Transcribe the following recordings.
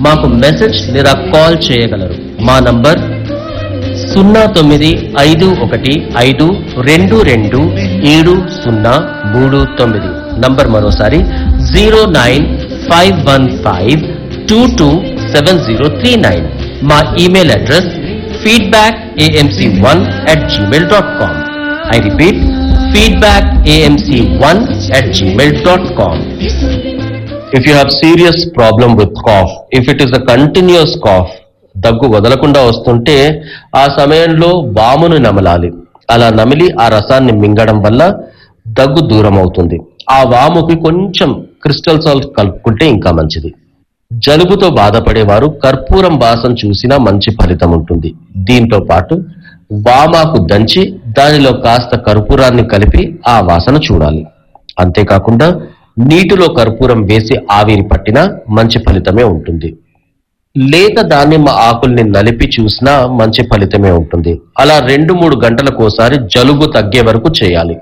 మాకు మెసేజ్ లేదా కాల్ చేయగలరు మా నంబర్ సున్నా తొమ్మిది ఐదు ఒకటి ఐదు రెండు రెండు ఏడు సున్నా మూడు తొమ్మిది నంబర్ మరోసారి zero nine five one five two two seven zero three nine మా email address feedback AMC one at Gmail dot com I repeat feedback amc1 at gmail.com if you have serious problem with cough if it is a continuous cough దగ్గు వదలకుండా వస్తుంటే ఆ సమయంలో వామును నమలాలి అలా నమిలి ఆ రసాన్ని మింగడం వల్ల దగ్గు దూరం అవుతుంది ఆ వాముకి కొంచెం క్రిస్టల్ సాల్ట్ కలుపుకుంటే ఇంకా మంచిది జలుబుతో బాధపడేవారు కర్పూరం వాసన చూసినా మంచి ఫలితం ఉంటుంది దీంతో పాటు వామాకు దంచి దానిలో కాస్త కర్పూరాన్ని కలిపి ఆ వాసన చూడాలి అంతేకాకుండా నీటిలో కర్పూరం వేసి ఆవిరి పట్టినా మంచి ఫలితమే ఉంటుంది లేత దానిమ్మ ఆకుల్ని నలిపి చూసినా మంచి ఫలితమే ఉంటుంది అలా రెండు మూడు గంటలకోసారి జలుబు తగ్గే వరకు చేయాలి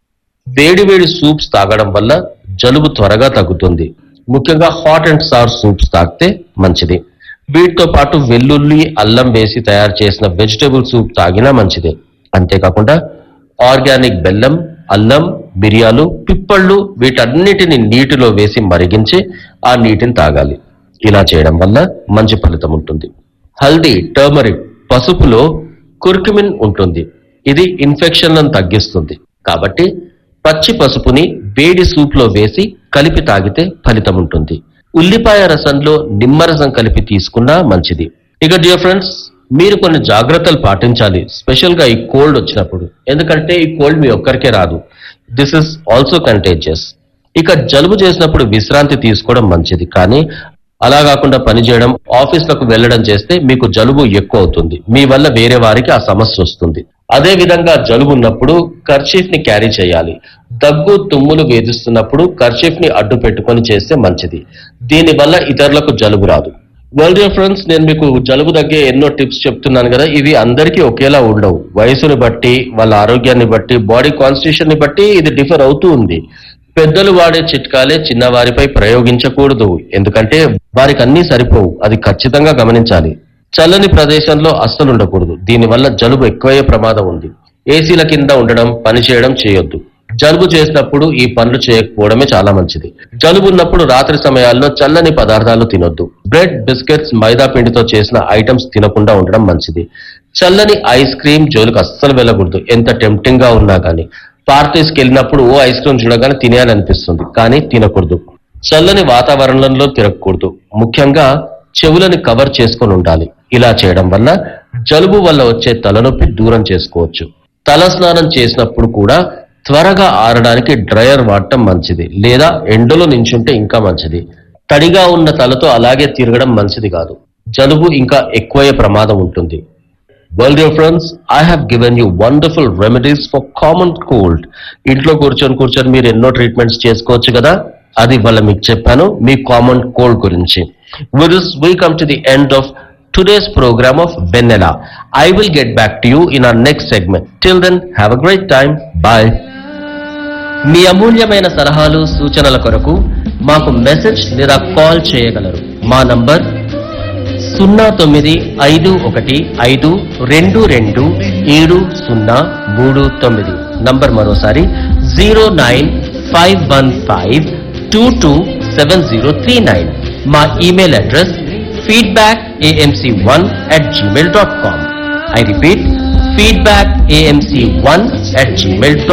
వేడివేడి సూప్స్ తాగడం వల్ల జలుబు త్వరగా తగ్గుతుంది ముఖ్యంగా హాట్ అండ్ సార్ సూప్స్ తాగితే మంచిది వీటితో పాటు వెల్లుల్లి అల్లం వేసి తయారు చేసిన వెజిటబుల్ సూప్ తాగినా మంచిదే అంతేకాకుండా ఆర్గానిక్ బెల్లం అల్లం మిరియాలు పిప్పళ్ళు వీటన్నిటిని నీటిలో వేసి మరిగించి ఆ నీటిని తాగాలి ఇలా చేయడం వల్ల మంచి ఫలితం ఉంటుంది హల్దీ టర్మరిక్ పసుపులో కుర్కుమిన్ ఉంటుంది ఇది ఇన్ఫెక్షన్లను తగ్గిస్తుంది కాబట్టి పచ్చి పసుపుని వేడి సూప్ లో వేసి కలిపి తాగితే ఫలితం ఉంటుంది ఉల్లిపాయ రసంలో నిమ్మరసం కలిపి తీసుకున్నా మంచిది ఇక డియర్ ఫ్రెండ్స్ మీరు కొన్ని జాగ్రత్తలు పాటించాలి స్పెషల్ గా ఈ కోల్డ్ వచ్చినప్పుడు ఎందుకంటే ఈ కోల్డ్ మీ ఒక్కరికే రాదు దిస్ ఇస్ ఆల్సో కంటేజియస్ ఇక జలుబు చేసినప్పుడు విశ్రాంతి తీసుకోవడం మంచిది కానీ అలా కాకుండా పనిచేయడం ఆఫీసులకు వెళ్ళడం చేస్తే మీకు జలుబు ఎక్కువ అవుతుంది మీ వల్ల వేరే వారికి ఆ సమస్య వస్తుంది అదే విధంగా జలుబు ఉన్నప్పుడు కర్చీఫ్ ని క్యారీ చేయాలి దగ్గు తుమ్ములు వేధిస్తున్నప్పుడు కర్చీఫ్ ని అడ్డు పెట్టుకొని చేస్తే మంచిది దీని వల్ల ఇతరులకు జలుబు రాదు వెల్ డియర్ ఫ్రెండ్స్ నేను మీకు జలుబు తగ్గే ఎన్నో టిప్స్ చెప్తున్నాను కదా ఇవి అందరికీ ఒకేలా ఉండవు వయసుని బట్టి వాళ్ళ ఆరోగ్యాన్ని బట్టి బాడీ కాన్స్టిట్యూషన్ ని బట్టి ఇది డిఫర్ అవుతూ ఉంది పెద్దలు వాడే చిట్కాలే చిన్నవారిపై ప్రయోగించకూడదు ఎందుకంటే వారికి అన్నీ సరిపోవు అది ఖచ్చితంగా గమనించాలి చల్లని ప్రదేశంలో అస్సలు ఉండకూడదు దీనివల్ల జలుబు ఎక్కువయ్యే ప్రమాదం ఉంది ఏసీల కింద ఉండడం పని చేయడం చేయొద్దు జలుబు చేసినప్పుడు ఈ పనులు చేయకపోవడమే చాలా మంచిది జలుబు ఉన్నప్పుడు రాత్రి సమయాల్లో చల్లని పదార్థాలు తినొద్దు బ్రెడ్ బిస్కెట్స్ మైదా పిండితో చేసిన ఐటమ్స్ తినకుండా ఉండడం మంచిది చల్లని ఐస్ క్రీమ్ జోలికి అస్సలు వెళ్ళకూడదు ఎంత టెంప్టింగ్ గా ఉన్నా కానీ పార్టీస్కి వెళ్ళినప్పుడు ఓ ఐస్ క్రీమ్ చూడగానే తినేయాలనిపిస్తుంది కానీ తినకూడదు చల్లని వాతావరణంలో తిరగకూడదు ముఖ్యంగా చెవులని కవర్ చేసుకొని ఉండాలి ఇలా చేయడం వల్ల జలుబు వల్ల వచ్చే తలనొప్పి దూరం చేసుకోవచ్చు తల స్నానం చేసినప్పుడు కూడా త్వరగా ఆరడానికి డ్రయర్ వాడటం మంచిది లేదా ఎండలో నించుంటే ఇంకా మంచిది తడిగా ఉన్న తలతో అలాగే తిరగడం మంచిది కాదు జలుబు ఇంకా ఎక్కువయ్యే ప్రమాదం ఉంటుంది well dear friends I have given you wonderful remedies for common cold ఇంట్లో కూర్చొని కూర్చొని మీరు ఎన్నో ట్రీట్మెంట్స్ చేసుకోవచ్చు కదా అది ఇవాళ మీకు చెప్పాను మీ కామన్ కోల్డ్ గురించి with this we come to the end of today's programme of Vennela I will get back to you in our next segment till then have a great time bye మీ అమూల్యమైన సలహాలు సూచనల కొరకు మాకు మెసేజ్ లేదా call చేయగలరు మా నంబర్ సున్నా తొమ్మిది ఐదు ఒకటి ఐదు రెండు రెండు ఏడు సున్నా మూడు తొమ్మిది నంబర్ మరోసారి zero nine five one five two two seven zero three nine మా email address feedback AMC one at Gmail dot com I repeat feedback AMC one at Gmail dot